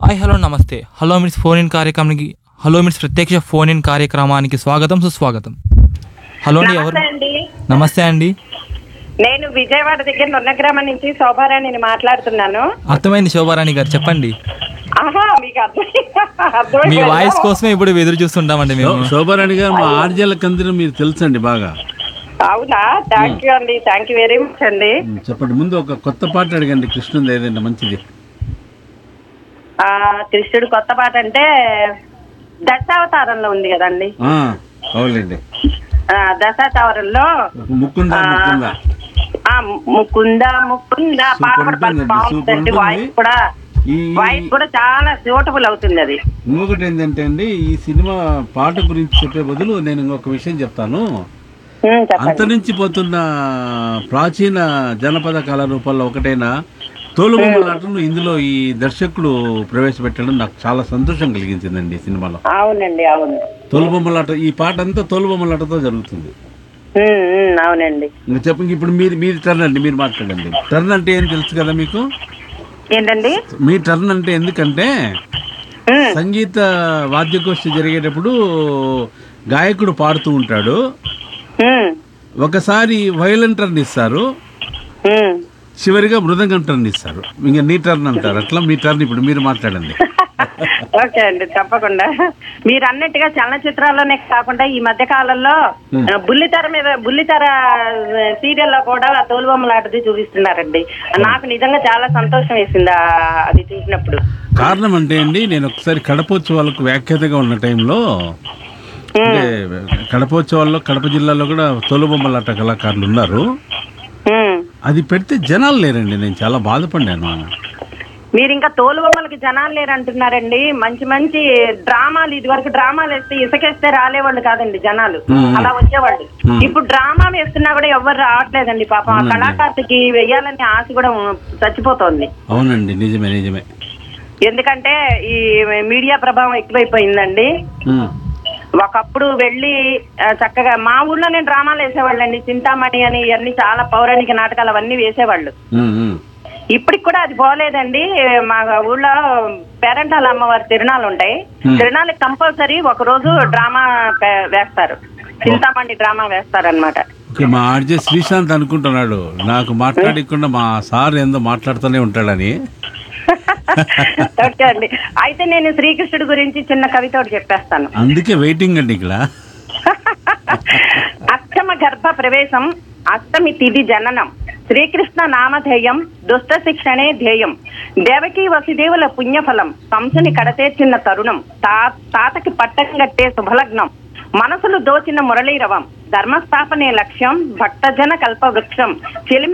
Hi hello నమస్తే hello మిట్స్ phone in కార్యక్రమానికి హలో మిట్స్ ప్రత్యక్ష ఫోన్ ఇన్ కార్యక్రమానికి స్వాగతం సుస్వాగతం హలో అండి ఎవరు నమస్తే అండి నమస్తే అండి నేను విజయవాడ దగ్గర నొన్నగ్రామం నుంచి శోభారాణిని మాట్లాడుతున్నాను అర్థమైంది శోభారాణి గారు చెప్పండి ఆహా మీకు అర్థం మీ అర్థమైందా? వాయిస్ కోసమే ఇప్పుడు ఎదురు చూస్తుంటామండి మేము శో- శోభారాణి గారు మా ఆర్జల కందిన మీరు తెలుసండి బాగా అవునా థ్యాంక్ యూ అండి థ్యాంక్ యూ వెరీ మచ్ అండి ఉమ్, చెప్పండి ముందు ఒక కొత్త పాట అడగండి కృష్ణుది ఏదైనా మంచిది ఆ కృష్ణుడు కొత్త పాట అంటే దశావతారంలో ఉంది కదండి ఆ, అవునండి ఆ, దశావతారంలో ముక్కుందా ముక్కుందా ఆ ముకుంద ముకుంద పాట సూపర్ కూడా ఉంటుందండి, బాగుందండి సూపర్ వాయిస్ ఉంటుంది. కూడా ఈ వాయిస్ కూడా చాలా సూటబుల్ అవుతుంది అది ఇంకొకటి ఏంటంటే అండి ఈ సినిమా పాట గురించి చెప్పే బదులు నేను ఇంకొక విషయం చెప్తాను ఉమ్, చెప్పండి అంతరించిపోతున్న ప్రాచీన జనపద కళా రూపాల్లో ఒకటైన తోలుబొమ్మలాటను ఇందులో ఈ దర్శకుడు ప్రవేశపెట్టడం నాకు చాలా సంతోషం కలిగించిందండి ఈ సినిమాలో అవునండి అవును తోలుబొమ్మలాట ఈ పాట అంతా తోలుబొమ్మలాటతో జరుగుతుంది ఉమ్, ఉమ్, అవునండి ఇంకా చెప్పండి ఇప్పుడు మీరు మీరు టర్న్ అండి మీరు మాట్లాడండి టర్న్ అంటే ఏం తెలుసు కదా మీకు ఏంటండి మీ టర్న్ అంటే ఎందుకంటే ఉమ్, సంగీత వాద్యగోష్ఠి జరిగేటప్పుడు గాయకుడు పాడుతూ ఉంటాడు ఉమ్, ఒకసారి వైలెన్ టర్న్ ఇస్తారు ఉమ్. చివరిగా మృదంగం టర్న్ ఇస్తారు ఇంకా నీ టర్న్ అంటారు అట్లా మీ టర్న్ ఇప్పుడు మీరు మాట్లాడండి ఓకే అండి తప్పకుండా మీరు అన్నట్టుగా చలనచిత్రాల్లోనే కాకుండా ఈ మధ్య కాలంలో ఆ, బుల్లితెర మీద బుల్లితెర సీరియల్ లో కూడా తోలుబొమ్మలాటది చూపిస్తున్నారండి నాకు నిజంగా చాలా సంతోషం వేసింది ఆ- అది చూసినప్పుడు కారణం అంటే అండి నేను ఒకసారి కడపోత్సవాలకు వ్యాఖ్యాతగా ఉన్న టైంలో అంటే కడపోత్సవాల్లో కడప జిల్లాలో కూడా తోలుబొమ్మలాట కళాకారులు ఉన్నారు ఉమ్. అది పెడితే జనాలు లేరండి నేను చాలా బాధపడ్డాను మీరు ఇంకా తోలుబొమ్మలకి జనాలు లేరు అంటున్నారండి మంచి మంచి డ్రామాలు ఇది వరకు డ్రామాలు వేస్తే ఇసుకేస్తే రాలేవాళ్ళు కాదండి జనాలు అలా వచ్చేవాళ్ళు ఇప్పుడు డ్రామా వేస్తున్నా కూడా ఎవరు రావట్లేదండి పాపం ఆ కళాకారుకి వెయ్యాలని ఆశ కూడా చచ్చిపోతోంది అవునండి నిజమే నిజమే ఎందుకంటే ఈ మీడియా ప్రభావం ఎక్కువైపోయిందండి ఉమ్. ఒకప్పుడు వెళ్ళి ఆ, చక్కగా మా ఊళ్ళో నేను డ్రామాలు వేసేవాళ్ళండి చింతామణి అని ఇవన్నీ చాలా పౌరాణిక నాటకాలు అవన్నీ వేసేవాళ్ళు ఉమ్, ఉమ్. ఇప్పటికి కూడా అది పోలేదండి మా ఊళ్ళో పేరెంటాల అమ్మవారి తిరునాళ్ళు ఉంటాయి తిరునాళ్ళకి కంపల్సరీ ఒక రోజు డ్రామా పే- వేస్తారు చింతామణి డ్రామా వేస్తారనమాట ఓకే మా ఆర్జే శ్రీశాంత్ అనుకుంటున్నాడు నాకు మాట్లాడకుండా మా సార్ ఏందో మాట్లాడుతూనే ఉంటాడని ఓకే అండి అయితే నేను శ్రీకృష్ణుడి గురించి చిన్న కవిత ఒకటి చెప్పేస్తాను అందుకే వెయిటింగ్ అండి ఇక్కడ అష్టమ గర్భ ప్రవేశం అష్టమి తిథి జననం శ్రీకృష్ణ నామధేయం దుష్ట శిక్షణే ధ్యేయం దేవకీ వసుదేవుల పుణ్యఫలం కంసుని కడతేర్చిన తరుణం తా తాతకి పట్టం కట్టే శుభలగ్నం మనసులు దోచిన మురళీరవం ధర్మస్థాపనే లక్ష్యం భక్తజన కల్పవృక్షం చెలిమి